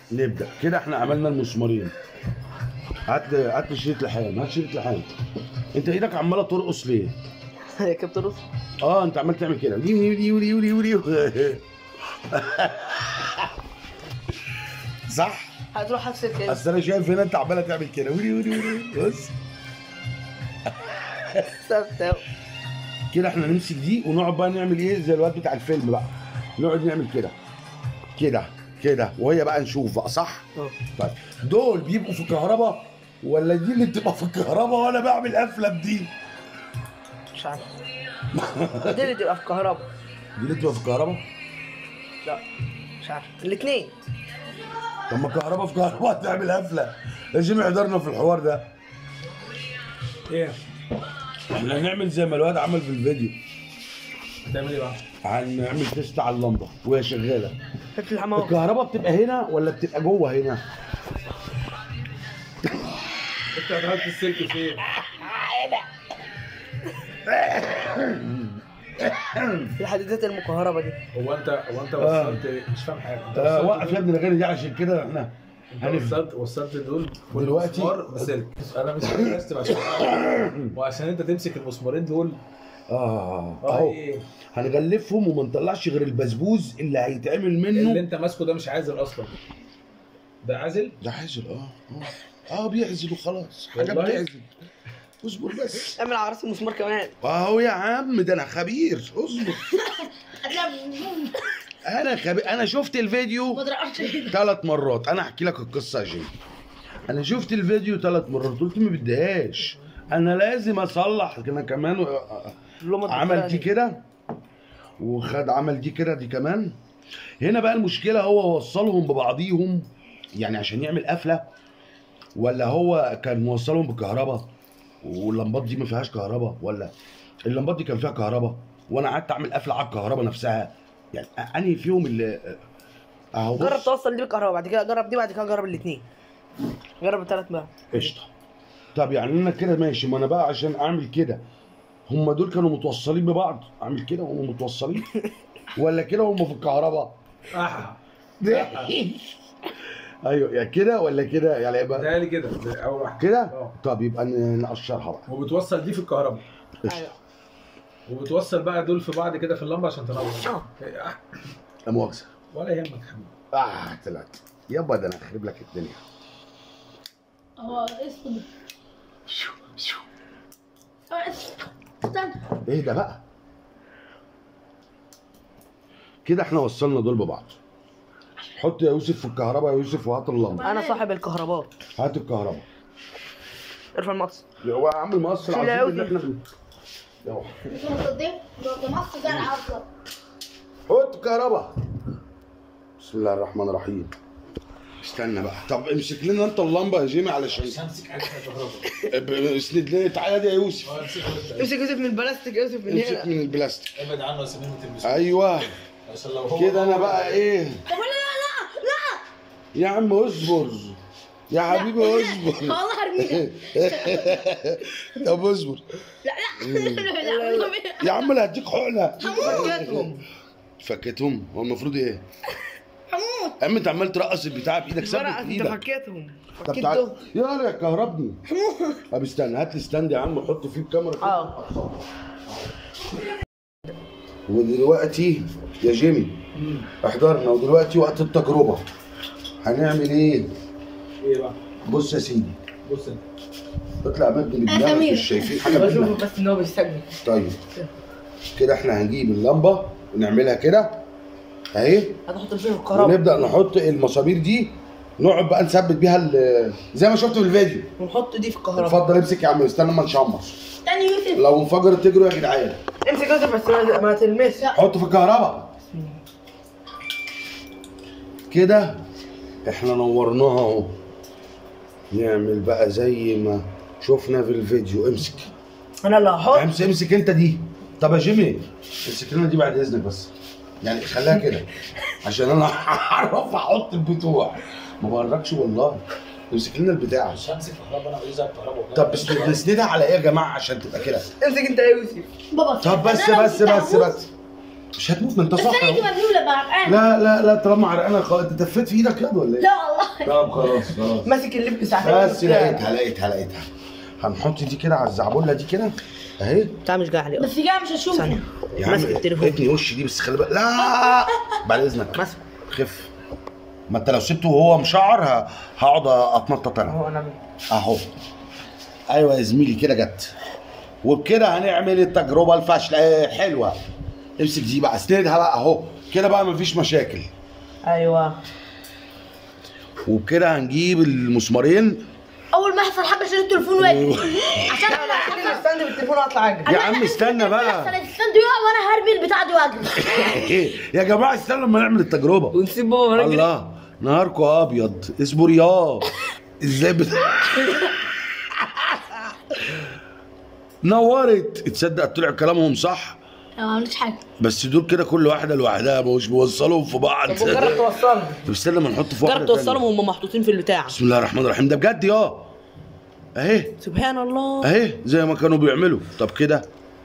نبدا كده احنا عملنا المسمارين هات لي هات لي شريط لحام هات شريط لحام انت ايدك عماله ترقص ليه؟ يا كابتن رص اه انت عمال تعمل كده ولي ولي ولي ولي ولي ولي صح؟ هتروح هتسيب كده اصل انا شايف هنا انت عماله تعمل كده ولي ولي ولي بص ثابته كده احنا نمسك دي ونقعد بقى نعمل ايه زي الواد بتاع الفيلم بقى نقعد نعمل كده كده كده وهي بقى نشوف بقى صح اه طيب دول بيبقوا في كهرباء ولا دي اللي بتبقى في الكهرباء وانا بعمل قفله بدي مش عارف دي اللي تبقى في كهرباء دي اللي بتبقى في الكهرباء لا مش عارف الاثنين طب ما كهرباء في كهرباء تعمل قفله لازم يحضرنا في الحوار ده ايه احنا هنعمل زي ما الواد عمل في الفيديو هتعمل ايه بقى؟ هنعمل تيست على اللمبه وهي شغاله شكل الحمام الكهرباء بتبقى هنا ولا بتبقى جوه هنا انت هتحط السلك فين؟ الحديدات المكهرباء دي هو انت هو انت آه. وصلت مش فاهم حاجه انت آه، وصلت وقف يا ابني الاغاني دي عشان كده احنا انت هنف- وصلت وصلت دول كل دلوقتي- مسمار بسلك انا مش عايز عشان وعشان انت تمسك المسمارين دول اه اه اهو ايه هنغلفهم وما نطلعش غير البسبوز اللي هيتعمل اللي منه انت ماسكه ده مش عازل اصلا ده عازل ده عازل اه اه اه بيعزل وخلاص حاجه والله؟ بتعزل اصبر بس اعمل على راس المسمار كمان اهو يا عم ده انا خبير اصبر انا خبير انا شفت الفيديو ثلاث مرات انا احكي لك القصه يا جيمي انا شفت الفيديو ثلاث مرات قلت ما بديهاش انا لازم اصلح انا كمان اللمض عمل دي كده وخد عمل دي كده دي كمان هنا بقى المشكله هو وصلهم ببعضيهم يعني عشان يعمل قفله ولا هو كان موصلهم بالكهرباء واللمبات دي ما فيهاش كهرباء ولا اللمبات دي كان فيها كهرباء وانا قعدت اعمل قفله على الكهرباء نفسها يعني انهي فيهم اللي اهو جرب بص توصل دي بالكهرباء بعد كده جرب دي بعد كده جرب الاثنين جرب الثلاث مرات قشطه طب يعني انا كده ماشي ما انا بقى عشان اعمل كده هم دول كانوا متوصلين ببعض اعمل كده وهم متوصلين ولا كده هم في الكهرباء احا ايوه يعني كده ولا كده يعني يبقى ده لي كده ده اول واحد كده اه. طب يبقى ن- نقشرها بقى وبتوصل دي في الكهرباء قشطه ايوه وبتوصل بقى دول في بعض كده في اللمبه عشان تنور اه. اه. لا مؤاخذه ولا يهمك يا حبيبي اه طلعت يابا ده انا هخرب لك الدنيا هو اسود شو شو هو اسود استنى ايه ده بقى كده احنا وصلنا دول ببعض حط يا يوسف في الكهرباء يا يوسف وهات اللمبه انا صاحب الكهرباء هات الكهرباء ارفع المقص هو يا عم المقص شيل العظيم أوي. اللي احنا بن- يلا. انت مصدق ده مصر ده العصر حط الكهرباء بسم الله الرحمن الرحيم استنى بقى طب امسك لنا انت اللمبه يا جيمي علشان همسك عليك الكهرباء ب- اسند لنا تعالى دي يا يوسف امسك يوسف من البلاستيك يوسف من امسك هنا من البلاستيك ابعد عنه يا سمير ما تلمسوش ايوه عشان لو هو كده انا بقى ايه طب لا لا لا يا عم اصبر يا حبيبي اصبر والله هرميها طب اصبر لا لا لا يا عم لا هديك حقنه فكيتهم فكتهم هو المفروض ايه؟ هموت يا عم انت عمال ترقص البتاع بايدك ثبت فرقت انت ايدك فكيتهم طب فكيت تعال دول يا يا كهربني طب استنى هات لي ستاند يا عم حط فيه الكاميرا كده. اه ودلوقتي يا جيمي احضرنا ودلوقتي وقت التجربه هنعمل ايه؟ ايه بقى بص يا سيدي بص انت اطلع مد بدماغك سمير. مش شايفين حاجه منك بشوف بس ان هو بيستجني طيب كده احنا هنجيب اللمبه ونعملها كده اهي هتحط فيه الكهرباء ونبدا نحط المسامير دي نقعد بقى نثبت بيها ال- زي ما شفت في الفيديو ونحط دي في الكهرباء اتفضل امسك يا عم استنى ما نشمر تاني يوسف لو انفجرت تجروا يا جدعان امسك يوسف بس ما- ما تلمسش حطه في الكهرباء كده احنا نورناها اهو نعمل بقى زي ما شفنا في الفيديو امسك انا اللي هحط امسك امسك انت دي طب يا جيمي امسك لنا دي بعد اذنك بس يعني خليها كده عشان انا هعرف احط البتوع ما بقركش والله امسك لنا البتاع مش همسك كهرباء انا عايزها كهرباء طب بس نسندها على ايه يا جماعه عشان تبقى كده اه. امسك انت يا يوسف بابا طب بس أنا لو بس كنت بس هموت- بس مش هتموت ما انت بس صح انا دي أهو. مبلوله بعرقان لا لا لا طالما عرقانه خلاص انت تفيت في ايدك ياض ولا ايه؟ لا والله طب خلاص خلاص ماسك اللب ساعتين بس لقيتها لقيتها لقيتها هنحط دي كده على الزعبله دي كده اهي بتاع مش جاي عليه بس كده مش هشوفه ثانية يا عم ماسك التليفون اتني وشي دي بس خلي بالك لا بعد اذنك ماسك خف ما انت لو سبته وهو مشعر ه- هقعد اتنطط انا اهو انا اهو ايوه يا زميلي كده جت وبكده هنعمل التجربه الفاشله ايه حلوه امسك دي بقى اسندها بقى اهو كده بقى مفيش مشاكل ايوه وبكده هنجيب المسمارين اول ما يحصل حاجه شيل التليفون واقف عشان لا لا خليني استنى بالتليفون واطلع اجري يا عم استنى بقى استنى يقع وانا هرمي البتاع دي واجري يا جماعه استنى لما نعمل التجربه ونسيب بابا ونجري الله نهاركم ابيض اصبر يا ازاي بت... نورت تصدق طلع كلامهم صح انا ما عملتش حاجه بس دول كده كل واحده لوحدها مش بوصلهم في بعض طب وجرب توصلهم طب استنى ما نحط في واحده جرب تانية. توصلهم وهم محطوطين في البتاع بسم الله الرحمن الرحيم ده بجد يا اهي سبحان الله اهي زي ما كانوا بيعملوا طب كده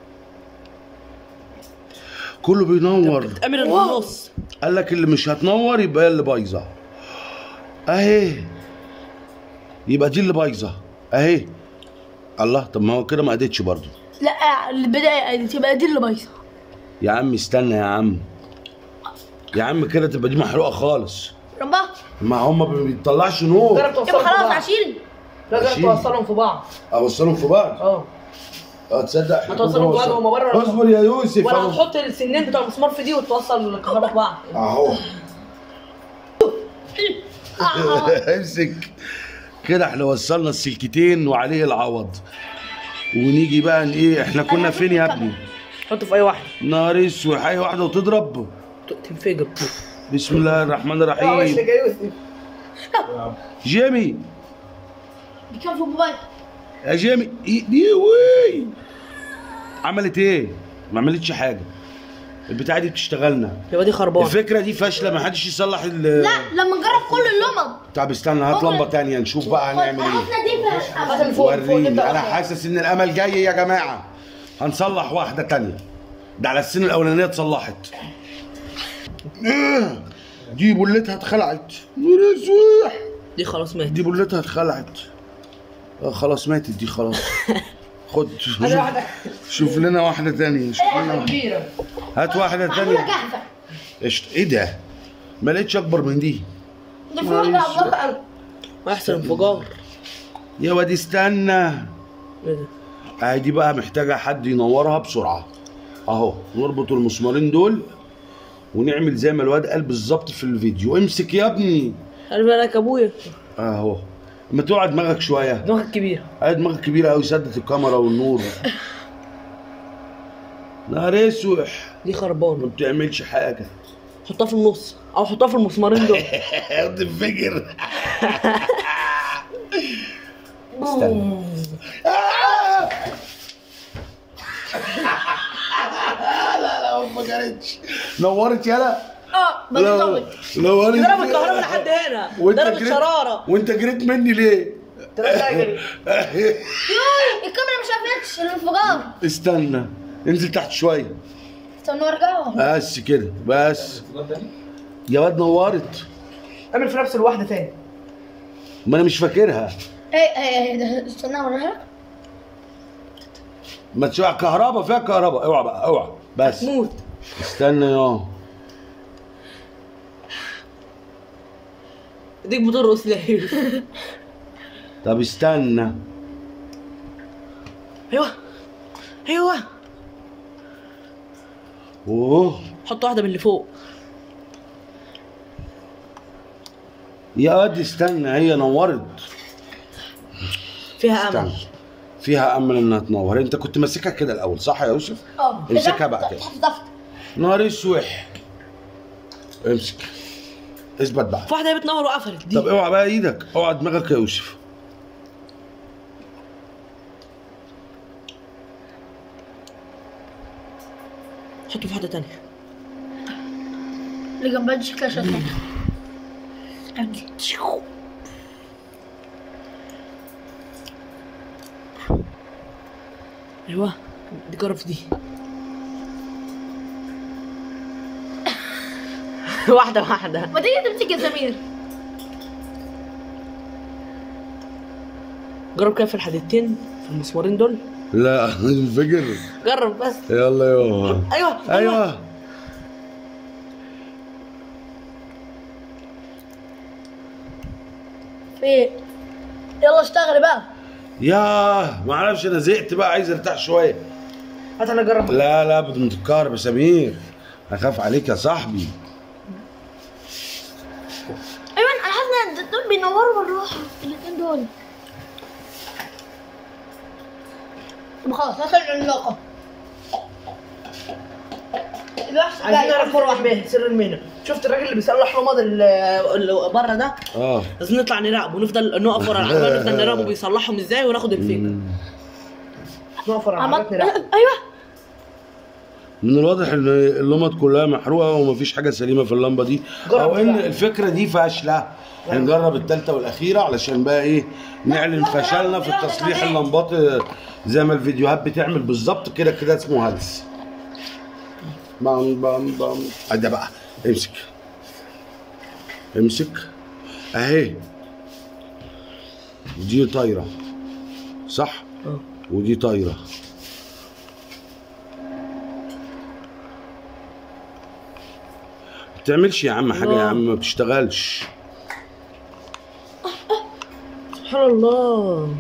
كله بينور تعمل اللي في النص قال لك اللي مش هتنور يبقى هي اللي بايظه اهي يبقى دي اللي بايظه اهي الله طب ما هو كده ما اديتش برضه لا البدايه تبقى دي اللي بايظه يا عم استنى يا عم يا عم كده تبقى دي محروقه خالص رباه ما هم ما بيطلعش نور جرب توصلهم يبقى في خلاص بعض عشيل لا جرب عشيل. توصلهم في بعض اوصلهم في بعض اه اه تصدق إحنا هتوصلهم كنا في بعض وصل- وهم بره ولا اصبر يا يوسف ولا أهو. هتحط السنين بتوع المسمار في دي وتوصل الكهرباء في بعض اهو امسك كده احنا وصلنا السلكتين وعليه العوض ونيجي بقى ن- ايه احنا كنا فين يا ابني حطه في اي واحده نار اسود حاجه واحده وتضرب ت- تنفجر بسم الله الرحمن اه وشك الرحيم يا يوسف جيمي دي كان في موبايل يا جيمي إيه دي وي عملت ايه ما عملتش حاجه البتاعه دي بتشتغلنا يبقى دي خربانه الفكره دي فاشله ما حدش يصلح ال لا لما نجرب كل اللمض طب استنى هات لمبه تانية نشوف بقى هنعمل ايه احنا دي هات اللي فوق اللي فوق وريني نبدا انا فوق. حاسس ان الامل جاي يا جماعه هنصلح واحده تانية ده على السنه الاولانيه اتصلحت إيه؟ دي بولتها اتخلعت نور اسوح دي خلاص ماتت دي بولتها اتخلعت آه خلاص ماتت دي خلاص خد شوف, هذه واحده شوف لنا واحده تانية شوف لنا واحدة. كبيره هات واحده معموله تانية جاهزه قشطة. ايه ده ما لقيتش اكبر من دي دي في واحده عملاقه قوي ويحصل انفجار يا واد استنى ايه ده اهي دي بقى محتاجه حد ينورها بسرعه اهو نربط المسمارين دول ونعمل زي ما الواد قال بالظبط في الفيديو امسك يا ابني خلي بالك يا ابويا اهو ما تقعد دماغك شويه دماغك كبيره هاي دماغك كبيره قوي سدت الكاميرا والنور نهار اسوح دي ما خربانه بتعملش حاجه حطها في النص او حطها في المسمارين دول تنفجر استنى آه! لا لا ما انفجرتش نورت يلا اه بس لا طول نورت ضرب الكهرباء لحد هنا وانت ضرب جريت- الشراره وانت جريت مني ليه؟ ترجع يجري يوي الكاميرا ما شافتش الانفجار استنى انزل تحت شويه استنى ارجعوا بس كده بس يا واد نورت اعمل في نفس الواحده تاني ما انا مش فاكرها ايه ايه ده استنى اوريها لك ما تشوف كهرباء فيها كهرباء اوعى بقى اوعى بس موت استنى يا ديك بترقص ليه طب استنى ايوه ايوه اوه حط واحده من اللي فوق يا واد استنى هي نورت فيها استنى امل فيها امل انها تنور انت كنت ماسكها كده الاول صح يا يوسف اه امسكها بقى كده. تحت ضغط نار اسوح امسك اثبت بقى في واحده هي بتنور وقفلت دي طب اوعى بقى ايدك اوعى دماغك يا يوسف حطه في واحده تانية اللي جنبها دي شكلها شكلها ايوه دي جرب في دي واحده واحده ما تيجي تمسك يا سمير جرب كده في الحديدتين في المسمارين دول لا انفجر جرب بس يلا يابا ايوه ايوه في يلا اشتغلي بقى يا ما اعرفش انا زهقت بقى عايز ارتاح شويه هات انا اجرب لا لا بدون تتكهرب يا سمير اخاف عليك يا صاحبي ايوه انا حاسس ان دول بينوروا بالراحه الاثنين دول طب خلاص هاخد العلاقه الوحش عايزين نعرف مره واحده سر المهنه شفت الراجل اللي بيصلح رمض ال- اللي بره ده اه لازم نطلع نراقبه ونفضل نقف ورا العربيه نفضل نراقبه بيصلحهم ازاي وناخد الفكره نقف ورا العربيه عملت نراقبه ايوه من الواضح ان اللمض كلها محروقه ومفيش حاجه سليمه في اللمبه دي جرب او ان بقى. الفكره دي فاشله هنجرب الثالثه والاخيره علشان بقى ايه نعلن فشلنا في تصليح اللمبات آه، زي ما الفيديوهات بتعمل بالظبط كده كده اسمه هلس بام بام بام ده بقى امسك امسك اهي دي طايره صح اه. ودي طايره ما بتعملش يا عم حاجه يا الله. عم ما بتشتغلش سبحان الله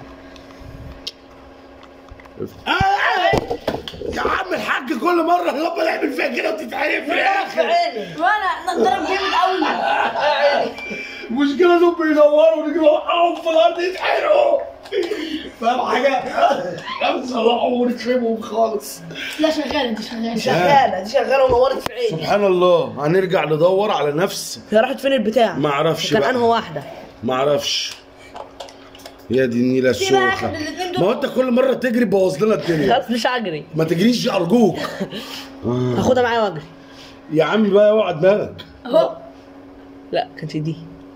يا عم الحاج كل مره اللمبه نعمل فيها كده وتتحرق في الاخر وانا نضرب جامد قوي المشكله انهم بينوروا ونيجي نوقعهم في الارض يتحرقوا فاهم حاجه؟ نصلحهم ونخربهم خالص لا شغاله دي شغاله شغاله دي شغاله ونورت في عيني سبحان الله هنرجع ندور على نفس هي راحت فين البتاع ما اعرفش كان بقى. انهي واحده ما اعرفش يا دي النيله في بقى السوخه آخر الاتنين دول. ما هو انت كل مره تجري بوظ لنا الدنيا خلاص مش هجري ما تجريش ارجوك آه. هاخدها معايا واجري يا عم بقى اوعى دماغك اهو لا كانت دي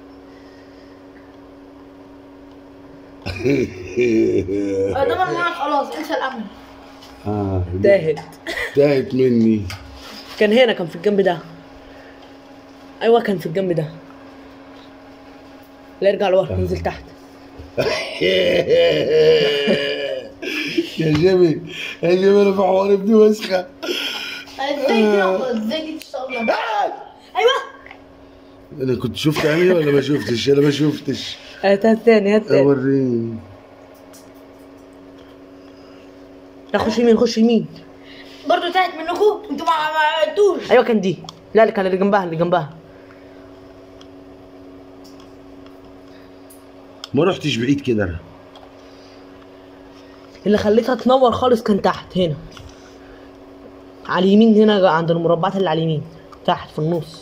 ده معاك خلاص انسى الامن آه. تاهت تاهت مني كان هنا كان في الجنب ده ايوه كان في الجنب ده لا ارجع لورا نزل تحت يا جيمي يا جيمي انا في حوار ابني وسخه ازاي دي ازاي دي تشتغل ايوه انا كنت شفت يعني ولا ما شفتش انا ما شفتش هات هات تاني هات تاني اوريني لا خش يمين خش يمين برضه تاهت منكم انتوا ما ما عدتوش ايوه كان دي لا اللي كان اللي جنبها اللي جنبها ما رحتش بعيد كده انا اللي خليتها تنور خالص كان تحت هنا على اليمين هنا عند المربعات اللي على اليمين تحت في النص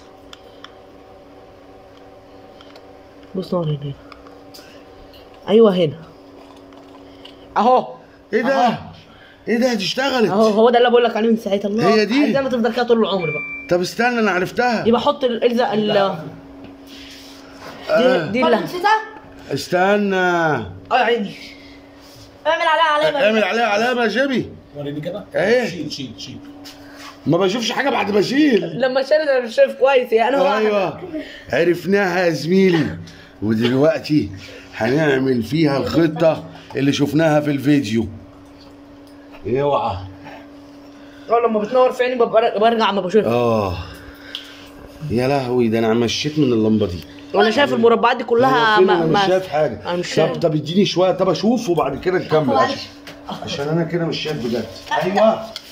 بص نور هنا هنا ايوه هنا اهو ايه ده؟ ايه ده دي اشتغلت اهو هو ده اللي بقول لك عليه من ساعتها الله هي دي؟ زي ما تفضل كده طول العمر بقى طب استنى انا عرفتها يبقى حط ال- الزق ال دي دي برضه اللي نسيتها استنى اه يا عيني اعمل عليها علامه اعمل عليها علامه يا جيبي وريني كده ايه؟ شيل شيل شيل ما بشوفش حاجه بعد ما اشيل لما شالت انا مش شايف كويس يعني هو ايوه عرفناها يا زميلي ودلوقتي هنعمل فيها الخطه اللي شفناها في الفيديو اوعى اه لما بتنور في عيني ببقى- برجع ما بشوفها اه يا لهوي ده انا مشيت من اللمبه دي وانا شايف المربعات دي كلها هو فين؟ ما انا مش ما شايف حاجه انا مش طب شايف طب اديني شويه طب اشوف وبعد كده نكمل معلش. عشان عشان انا كده مش شايف بجد ايوه